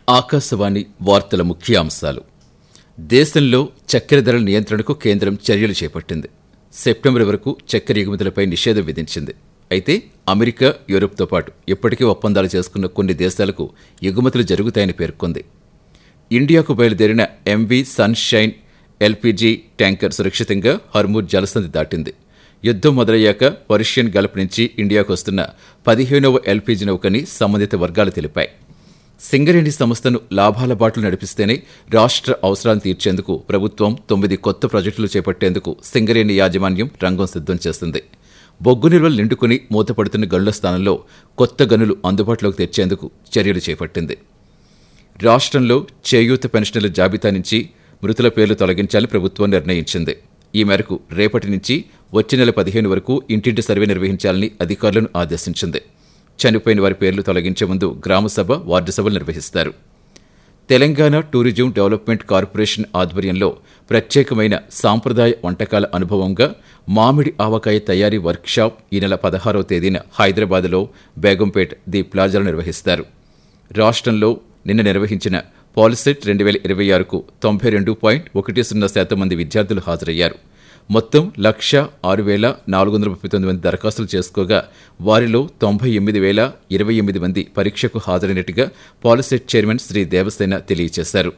ఆకాశవాణి వార్తల ముఖ్యాంశాలు దేశంలో చక్కెర ధరల నియంత్రణకు కేంద్రం చర్యలు చేపట్టింది సెప్టెంబర్ వరకు చక్కెర ఎగుమతులపై నిషేధం విధించింది అయితే అమెరికా యూరోప్తో పాటు ఇప్పటికే ఒప్పందాలు చేసుకున్న కొన్ని దేశాలకు ఎగుమతులు జరుగుతాయని పేర్కొంది ఇండియాకు బయలుదేరిన ఎంవీ సన్షైన్ ఎల్పీజీ ట్యాంకర్ సురక్షితంగా హర్మూర్ జలసంధి దాటింది యుద్ధం మొదలయ్యాక పర్షియన్ గల్ఫ్ నుంచి ఇండియాకు వస్తున్న పదిహేనవ ఎల్పీజీ నౌకని సంబంధిత వర్గాలు తెలిపాయి సింగరేణి సంస్థను లాభాల బాటలు నడిపిస్తేనే రాష్ట్ర అవసరాలను తీర్చేందుకు ప్రభుత్వం తొమ్మిది కొత్త ప్రాజెక్టులు చేపట్టేందుకు సింగరేణి యాజమాన్యం రంగం సిద్ధం చేస్తుంది బొగ్గు నిల్వలు నిండుకుని మూతపడుతున్న గళ్ల స్థానంలో కొత్త గనులు అందుబాటులోకి తెచ్చేందుకు చర్యలు చేపట్టింది రాష్ట్రంలో చేయూత పెన్షన్ల జాబితా నుంచి మృతుల పేర్లు తొలగించాలని ప్రభుత్వం నిర్ణయించింది ఈ మేరకు రేపటి నుంచి వచ్చే నెల పదిహేను వరకు ఇంటింటి సర్వే నిర్వహించాలని అధికారులను ఆదేశించింది చనిపోయిన వారి పేర్లు తొలగించే ముందు గ్రామసభ వార్డు సభలు నిర్వహిస్తారు తెలంగాణ టూరిజం డెవలప్మెంట్ కార్పొరేషన్ ఆధ్వర్యంలో ప్రత్యేకమైన సాంప్రదాయ వంటకాల అనుభవంగా మామిడి ఆవకాయ తయారీ వర్క్షాప్ ఈ నెల పదహారవ తేదీన హైదరాబాద్లో బేగంపేట్ ది ప్లాజాలో నిర్వహిస్తారు రాష్ట్రంలో నిన్న నిర్వహించిన పాలిసెట్ రెండు వేల ఇరవై ఆరుకు తొంభై రెండు పాయింట్ ఒకటి సున్నా శాతం మంది విద్యార్థులు హాజరయ్యారు మొత్తం లక్ష ఆరు వేల నాలుగు వందల ముప్పై తొమ్మిది మంది దరఖాస్తులు చేసుకోగా వారిలో తొంభై ఎనిమిది వేల ఇరవై ఎనిమిది మంది పరీక్షకు హాజరైనట్టుగా పాలిసెట్ చైర్మన్ శ్రీ దేవసేన తెలియజేశారు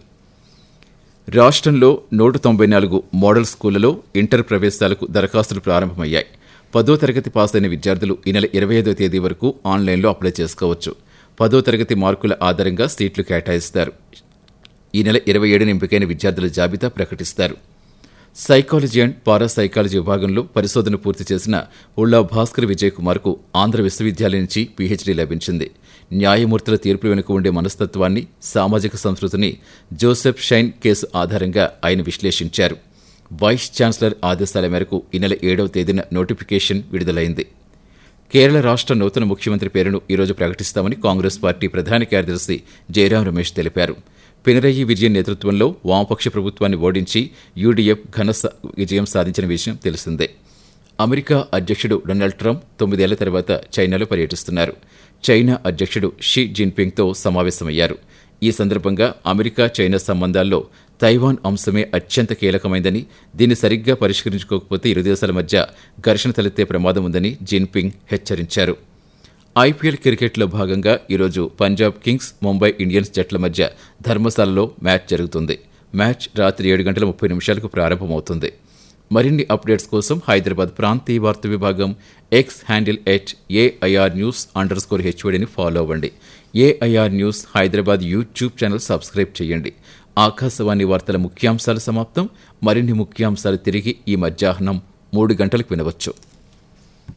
రాష్ట్రంలో నూట తొంభై నాలుగు మోడల్ స్కూళ్లలో ఇంటర్ ప్రవేశాలకు దరఖాస్తులు ప్రారంభమయ్యాయి పదో తరగతి పాస్ అయిన విద్యార్థులు ఈ నెల ఇరవై ఐదో తేదీ వరకు ఆన్లైన్లో అప్లై చేసుకోవచ్చు పదో తరగతి మార్కుల ఆధారంగా సీట్లు కేటాయిస్తారు ఈ నెల ఇరవై ఏడున ఎంపికైన విద్యార్థుల జాబితా ప్రకటిస్తారు సైకాలజీ అండ్ పారాసైకాలజీ విభాగంలో పరిశోధన పూర్తి చేసిన ఉల్లా భాస్కర్ విజయ్ కుమార్కు ఆంధ్ర విశ్వవిద్యాలయం నుంచి పీహెచ్డీ లభించింది న్యాయమూర్తుల తీర్పుల వెనుక ఉండే మనస్తత్వాన్ని సామాజిక సంస్కృతిని జోసెఫ్ షైన్ కేసు ఆధారంగా ఆయన విశ్లేషించారు వైస్ ఛాన్సలర్ ఆదేశాల మేరకు ఈ నెల ఏడవ తేదీన నోటిఫికేషన్ విడుదలైంది కేరళ రాష్ట్ర నూతన ముఖ్యమంత్రి పేరును ఈరోజు ప్రకటిస్తామని కాంగ్రెస్ పార్టీ ప్రధాన కార్యదర్శి జయరాం రమేష్ తెలిపారు పినరయి విజయన్ నేతృత్వంలో వామపక్ష ప్రభుత్వాన్ని ఓడించి యూడీఎఫ్ ఘన స- విజయం సాధించిన విషయం తెలిసిందే అమెరికా అధ్యక్షుడు డొనాల్డ్ ట్రంప్ తొమ్మిదేళ్ల తర్వాత చైనాలో పర్యటిస్తున్నారు చైనా అధ్యక్షుడు షీ జిన్పింగ్తో సమావేశమయ్యారు ఈ సందర్భంగా అమెరికా చైనా సంబంధాల్లో తైవాన్ అంశమే అత్యంత కీలకమైందని దీన్ని సరిగ్గా పరిష్కరించుకోకపోతే ఇరు దేశాల మధ్య ఘర్షణ తలెత్తే ప్రమాదం ఉందని జిన్పింగ్ హెచ్చరించారు ఐపీఎల్ క్రికెట్లో భాగంగా ఈరోజు పంజాబ్ కింగ్స్ ముంబై ఇండియన్స్ జట్ల మధ్య ధర్మశాలలో మ్యాచ్ జరుగుతుంది మ్యాచ్ రాత్రి ఏడు గంటల ముప్పై నిమిషాలకు ప్రారంభమవుతుంది మరిన్ని అప్డేట్స్ కోసం హైదరాబాద్ ప్రాంతీయ వార్తా విభాగం X handle at AIR news underscore హెచ్ఓడిని ఫాలో అవ్వండి AIR news Hyderabad YouTube channel subscribe చేయండి ఆకాశవాణి వార్తల ముఖ్యాంశాలు సమాప్తం మరిన్ని ముఖ్యాంశాలు తిరిగి ఈ మధ్యాహ్నం మూడు గంటలకు వినవచ్చు